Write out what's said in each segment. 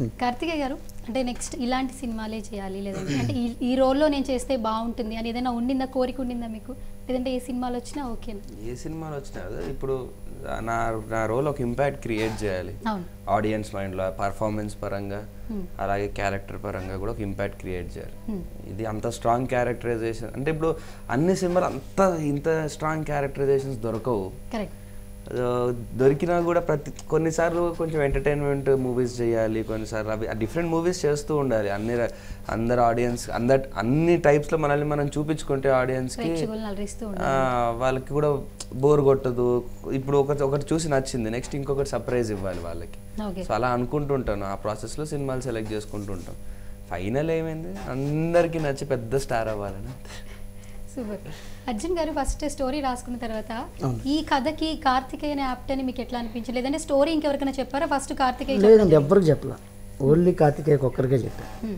కార్తికేయ గారు అంటే నెక్స్ట్ ఇలాంటి సినిమాలే చేయాలి లేదంటే అంటే ఈ ఈ రోల్లో నేను చేస్తే బాగుంటుంది అని ఏదైనా ఉండిందా కోరిక ఉండిందా మీకు లేదంటే ఏ సినిమాలు వచ్చినా ఓకేనా ఏ సినిమాలు వచ్చినా కదా ఇప్పుడు నా నా రోల్ ఒక ఇంపాక్ట్ క్రియేట్ చేయాలి అవును ఆడియన్స్ మైండ్లో పర్ఫార్మెన్స్ పరంగా Hmm. అలాగే క్యారెక్టర్ పరంగా కూడా ఒక ఇంపాక్ట్ క్రియేట్ చేయాలి Hmm. ఇది అంత స్ట్రాంగ్ క్యారెక్టరైజేషన్ అంటే ఇప్పుడు అన్ని సినిమాలు అంత ఇంత స్ట్రాంగ్ క్యారెక్టరైజేషన్స్ దొరకవు కరెక్ట్ ఆ, దొరికినా కూడా ప్రతి కొన్నిసార్లు కొంచెం ఎంటర్టైన్మెంట్ మూవీస్ చేయాలి కొన్నిసార్లు అవి డిఫరెంట్ మూవీస్ చేస్తూ ఉండాలి అన్ని ర- అందరు ఆడియన్స్ అందరు అన్ని టైప్స్లో మనల్ని మనం చూపించుకుంటే ఆడియన్స్కి ప్రేక్షకులను అలరిస్తూ ఆ, ఉండాలి వాళ్ళకి కూడా బోర్ కొట్టదు ఇప్పుడు ఒకటి ఒకటి చూసి నచ్చింది నెక్స్ట్ ఇంకొకటి సర్ప్రైజ్ ఇవ్వాలి వాళ్ళకి ఓకే సో అలా అనుకుంటుంటాను ఆ ప్రాసెస్లో సినిమాలు సెలెక్ట్ చేసుకుంటూ ఉంటాం ఫైనల్ ఏమైంది అందరికీ నచ్చి పెద్ద స్టార్ అవ్వాలని సూపర్ అర్జున్ గారు ఫస్ట్ స్టోరీ రాసుకున్న తర్వాత ఈ కథకి కార్తికేయ అనే యాప్ట్ అని మీకు ఎట్లా అనిపించలేదు లేదంటే స్టోరీ ఇంకెవరికైనా చెప్పారా ఫస్ట్ కార్తికేయ లేదండి ఎవ్వరికి చెప్పలా ఓన్లీ కార్తికేయకి ఒక్కరికే చెప్పాను Hmm.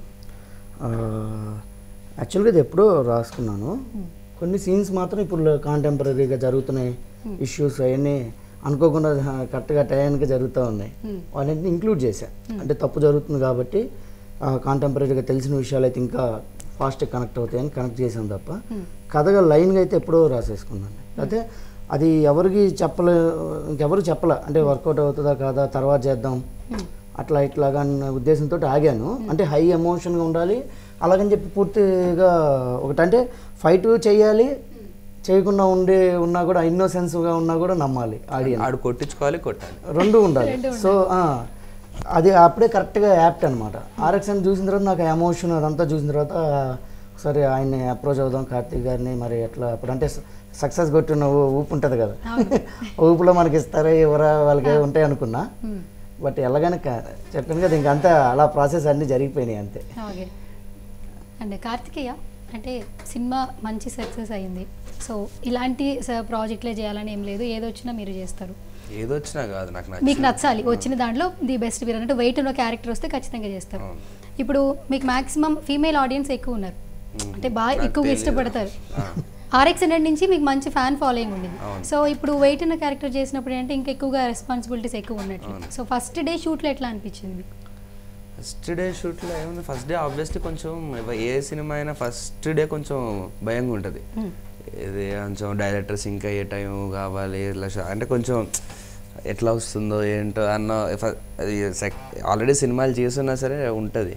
యాక్చువల్గా ఇది ఎప్పుడో రాసుకున్నాను కొన్ని సీన్స్ మాత్రం ఇప్పుడు కాంటెంపరీగా జరుగుతున్నాయి ఇష్యూస్ అవన్నీ అనుకోకుండా కరెక్ట్గా టయానికి జరుగుతూ ఉన్నాయి Hmm. వాటిని ఇంక్లూడ్ చేశా అంటే తప్పు జరుగుతుంది కాబట్టి కాంటెంపరీగా తెలిసిన విషయాలు అయితే ఇంకా ఫాస్ట్గా కనెక్ట్ అవుతాయని కనెక్ట్ చేశాను తప్ప కథగా లైన్గా అయితే ఎప్పుడో రాసేసుకున్నాను అయితే అది ఎవరికి చెప్పలే ఇంకెవరు చెప్పలే అంటే వర్కౌట్ అవుతుందా కాదా తర్వాత చేద్దాం అట్లా ఇట్లాగా అన్న ఉద్దేశంతో ఆగాను అంటే హై ఎమోషన్గా ఉండాలి అలాగని చెప్పి పూర్తిగా ఒకటంటే ఫైట్ చేయాలి చేయకుండా ఉండే ఉన్నా కూడా ఇన్నోసెన్స్గా ఉన్నా కూడా నమ్మాలి ఆడియన్స్ ఆడు కొట్టించుకోవాలి కొట్టాలి రెండు ఉండాలి సో ఆ, అది అప్పుడే కరెక్ట్గా యాప్ట్ అనమాట ఆర్ఎక్స్ఎన్ చూసిన తర్వాత నాకు ఎమోషన్ అదంతా చూసిన తర్వాత సరే ఆయన్ని అప్రోచ్ అవుదాం కార్తీక్ గారిని మరి ఎట్లా అప్పుడు అంటే సక్సెస్ కొట్టిన ఊ- ఊపు ఉంటుంది కదా ఊపులో మనకి ఇస్తారా ఎవరా వాళ్ళకి ఉంటాయి అనుకున్నా బట్ ఎలాగైనా కా- చెప్పాను కదా ఇంకంతా అలా ప్రాసెస్ అన్నీ జరిగిపోయినాయి అంతే ఓకే అండ్ కార్తికేయ అంటే సినిమా మంచి సక్సెస్ అయింది సో ఇలాంటి స- ప్రాజెక్టులే చేయాలని ఏం లేదు ఏది వచ్చినా మీరు చేస్తారు ఏదొచ్చినా కాదు నాకు మీకు నచ్చింది నచ్చాలి వచ్చిన దాంట్లో ది బెస్ట్ వీరన్ అంటే వెయిట్ ఉన్న క్యారెక్టర్ వస్తే ఖచ్చితంగా చేస్తారు అవును. ఇప్పుడు మీకు మాక్సిమం ఫీమేల్ ఆడియన్స్ ఎక్కువ ఉన్నారు అంటే బాగా నాకు ఎక్కువగా తెలీదు. ఇష్టపడతారు ఆ. ఆర్ఎక్స్ హండ్రెడ్ నుంచి మీకు మంచి ఫ్యాన్ ఫాలోయింగ్ ఉండింది అవును. సో ఇప్పుడు వెయిట్ ఉన్న క్యారెక్టర్ చేసినప్పుడు అంటే ఇంకా ఎక్కువగా రెస్పాన్సిబిలిటీస్ ఎక్కువ ఉన్నట్లు అవును. సో ఫస్ట్ డే షూట్లో ఎట్లా అనిపించింది మీకు ఫస్ట్ డే షూట్లో ఏముంది ఫస్ట్ డే ఆబ్వియస్లీ కొంచెం ఎవ- ఏ సినిమా అయినా ఫస్ట్ డే కొంచెం భయంగా ఉంటుంది ఇది కొంచెం డైరెక్టర్ సింక్ అయ్యే టైం కావాలి ఇట్లా షా- అంటే కొంచెం ఎట్లా వస్తుందో ఏంటో అన్న ఫ- అది ఆల్రెడీ సినిమాలు చేస్తున్నా సరే ఉంటుంది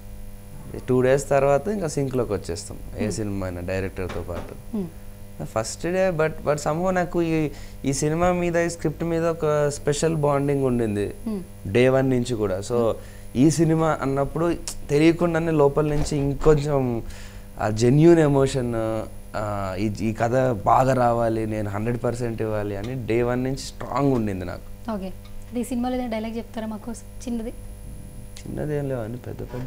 టూ డేస్ తర్వాత ఇంకా సింక్లోకి వచ్చేస్తాం ఏ సినిమా అయినా డైరెక్టర్తో పాటు first day but but somehow నాకు ఈ ఈ సినిమా మీద ఈ స్క్రిప్ట్ మీద ఒక స్పెషల్ బాండింగ్ ఉండింది డే వన్ నుంచి కూడా సో ఈ సినిమా అన్నప్పుడు తెలియకుండానే లోపల నుంచి ఇంకొంచెం ఆ జెన్యున్ ఎమోషన్ ఈ ఈ కథ బాగా రావాలి నేను హండ్రెడ్ పర్సెంట్ ఇవ్వాలి అని డే వన్ నుంచి స్ట్రాంగ్ ఉండింది నాకు ఓకే అది ఈ సినిమాలో ఏదైనా డైలాగ్ చెప్తారా మాకు చిన్నది చిన్నదేం లేవు అన్ని పెద్ద పెద్ద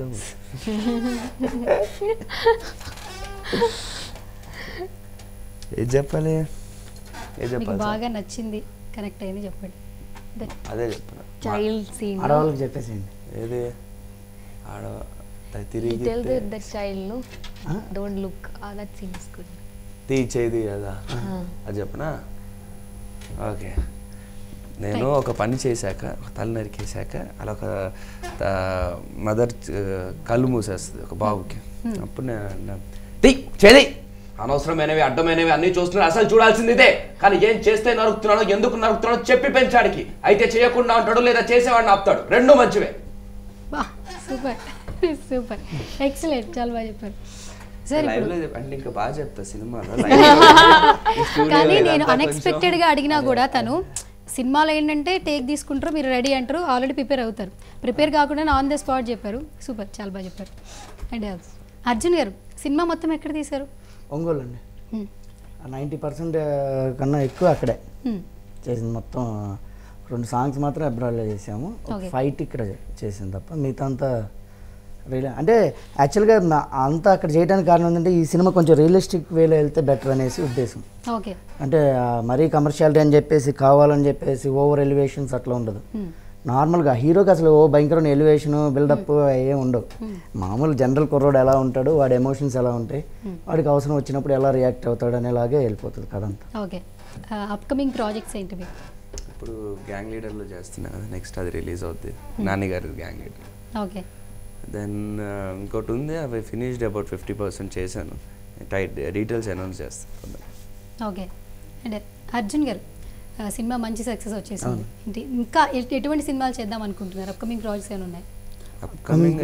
ఏది చెప్పాలి ఏది మీకు చెప్పాలి సార్? బాగా నచ్చింది కనెక్ట్ అయింది చెప్పండి అదే. అదే చెప్పిన చైల్డ్ సీన్ ఆడవాళ్ళకి చెప్పేసేయండి ఏది ఆడ త- he తిరిగి tells the, the child no Huh? don't look ah that scene is good తీ చేది కదా Ah. అది చెప్పనా ఓకే నేను ఒక పని చేశాక ఒక తల నరికేశాక అలా ఒక మదర్ కళ్ళు మూసేస్తుంది ఒక బాబుకి అప్పుడు నేను అన్నా, తీ చేది అనవసరమైనవి అడ్డమైనవి అన్ని చూస్తున్నారు అసలు చూడాల్సింది ఇదే కానీ ఏం చేస్తే నరుకుతున్నాడో ఎందుకు నరుకుతున్నాడో చెప్పి పెంచాడికి అయితే చేయకుండా ఉంటాడు లేదా చేసేవాడిని ఆపుతాడు రెండు మంచివే బా సూపర్ సూపర్ ఎక్సలెంట్ చాలా బాగా చెప్పారు సార్ లైవ్ ఇప్పుడు లో చెప్ప- అంటే ఇంకా బాగా చెప్తా సినిమాలో కానీ నేను అన్ఎక్స్పెక్టెడ్ గా అడిగినా కూడా తను సినిమాలో ఏంటంటే టేక్ తీసుకుంటారు మీరు రెడీ అంటారు ఆల్రెడీ ప్రిపేర్ అవుతారు ప్రిపేర్ కాకుండా ఆన్ ద స్పాట్ చెప్పారు సూపర్ చాలా బాగా చెప్పారు అండ్ అర్జున్ గారు సినిమా మొత్తం ఎక్కడ తీశారు ఒంగోలు అండి హ్మ్. నైంటీ పర్సెంట్ కన్నా ఎక్కువ అక్కడే హ్మ్. చేసింది మొత్తం రెండు సాంగ్స్ మాత్రం అబ్రాడ్లో చేసాము ఒక Okay. ఫైట్ ఇక్కడ చేసింది తప్ప మిగతా అంతా రియల్ అంటే యాక్చువల్గా నా- అంతా అక్కడ చేయడానికి కారణం ఏంటంటే ఈ సినిమా కొంచెం రియలిస్టిక్ వేలో వెళ్తే బెటర్ అనేసి ఉద్దేశం ఓకే అంటే ఆ, మరీ కమర్షియాలిటీ అని చెప్పేసి కావాలని చెప్పేసి ఓవర్ ఎలివేషన్స్ అట్లా ఉండదు హ్మ్. నార్మల్గా హీరోకి అసలు ఓ భయంకరమైన ఎలివేషన్ బిల్డప్ ఏం ఉండవు మామూలు జనరల్ కుర్రోడు ఎలా ఉంటాడు వాడి ఎమోషన్స్ ఎలా ఉంటాయి వాడికి అవసరం వచ్చినప్పుడు ఎలా రియాక్ట్ అవుతాడు అనేలాగే వెళ్ళిపోతుంది కదంతా ఓకే అప్కమింగ్ ప్రాజెక్ట్స్ ఏంటి మీకు ఇప్పుడు గ్యాంగ్ లీడర్లో చేస్తున్నా నెక్స్ట్ అది రిలీజ్ అవుద్ది నాన్నగారి గ్యాంగ్ లీడర్ ఓకే దెన్ ఇంకోటి ఉంది అవి ఫినిష్డ్ అబౌట్ ఫిఫ్టీ పర్సెంట్ చేశాను టైట్ డీటెయిల్స్ అనౌన్స్ చేస్తాను ఓకే అండ్ అర్జున్ గారు ఆ, సినిమా మంచి సక్సెస్ వచ్చేసింది ఏంటి ఇంకా ఎ- ఎటువంటి సినిమాలు చేద్దాం అనుకుంటున్నారు అప్కమింగ్ ప్రాజెక్ట్స్ ఏమైనా ఉన్నాయి అప్కమింగ్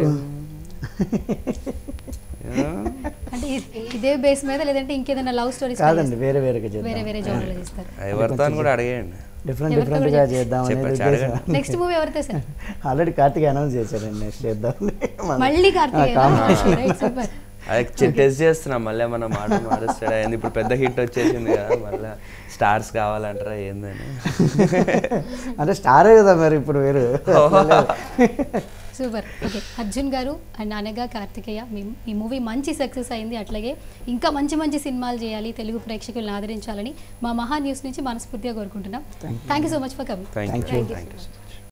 అంటే ఇ- ఇదే బేస్ మీద లేదంటే ఇంకేదైనా లవ్ స్టోరీస్ కాదండి వేరే వేరేగా వేరే చేద్దాం వేరే జోన్లో చేస్తారు ఎవరితో అని కూడా అడిగేయండి డిఫరెంట్ ఎవరితో డిఫరెంట్గా కూడా చేద్దాం అనేది చెప్పచ్చు, ఉద్దేశం అడగండి. నెక్స్ట్ మూవీ ఎవరితో సార్ ఆల్రెడీ కార్తిక్ అనౌన్స్ చేశారండి నెక్స్ట్ చేద్దాం మళ్ళీ కార్తీక్ సూపర్ అది టెస్ట్ చేస్తున్నాం మళ్ళీ మనం మాట మారుస్తాడా ఏంది ఇప్పుడు పెద్ద హిట్ వచ్చేసింది కదా మళ్ళీ స్టార్స్ కావాలంటారా ఏందని అంటే స్టారే కదా మరి ఇప్పుడు వేరు సూపర్ ఓకే అర్జున్ గారు అండ్ అనగా కార్తికేయ మీ ఈ మూవీ మంచి సక్సెస్ అయింది అట్లాగే ఇంకా మంచి మంచి సినిమాలు చేయాలి తెలుగు ప్రేక్షకులను ఆదరించాలని మా మహా న్యూస్ నుంచి మనస్ఫూర్తిగా కోరుకుంటున్నాం thank you so much for coming thank Thank you you. Thank you